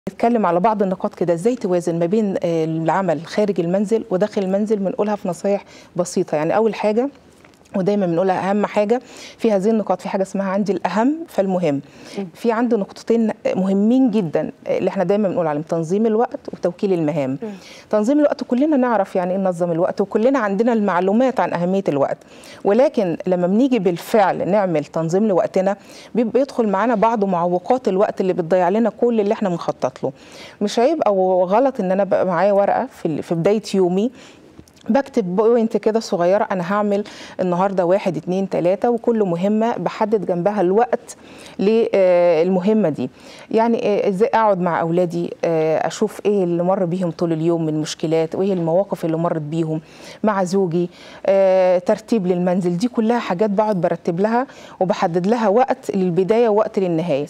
نتكلم على بعض النقاط كده ازاي توازن ما بين آه، العمل خارج المنزل وداخل المنزل بنقولها في نصايح بسيطه يعني اول حاجه ودايما بنقولها اهم حاجه في هذه النقاط في حاجه اسمها عندي الاهم فالمهم في عندي نقطتين مهمين جدا اللي احنا دايما بنقول عليهم تنظيم الوقت وتوكيل المهام تنظيم الوقت كلنا نعرف يعني ايه ننظم الوقت وكلنا عندنا المعلومات عن اهميه الوقت ولكن لما بنيجي بالفعل نعمل تنظيم لوقتنا بيبقى يدخل معانا بعض معوقات الوقت اللي بتضيع لنا كل اللي احنا بنخطط له مش عيب او غلط ان انا بقى معايا ورقه في في بدايه يومي بكتب بوينت كده صغيرة أنا هعمل النهاردة واحد اتنين تلاتة وكل مهمة بحدد جنبها الوقت للمهمة دي يعني آه، ازاي أقعد مع أولادي آه، أشوف إيه اللي مر بيهم طول اليوم من مشكلات وإيه المواقف اللي مرت بيهم مع زوجي آه، ترتيب للمنزل دي كلها حاجات بقعد برتب لها وبحدد لها وقت للبداية ووقت للنهاية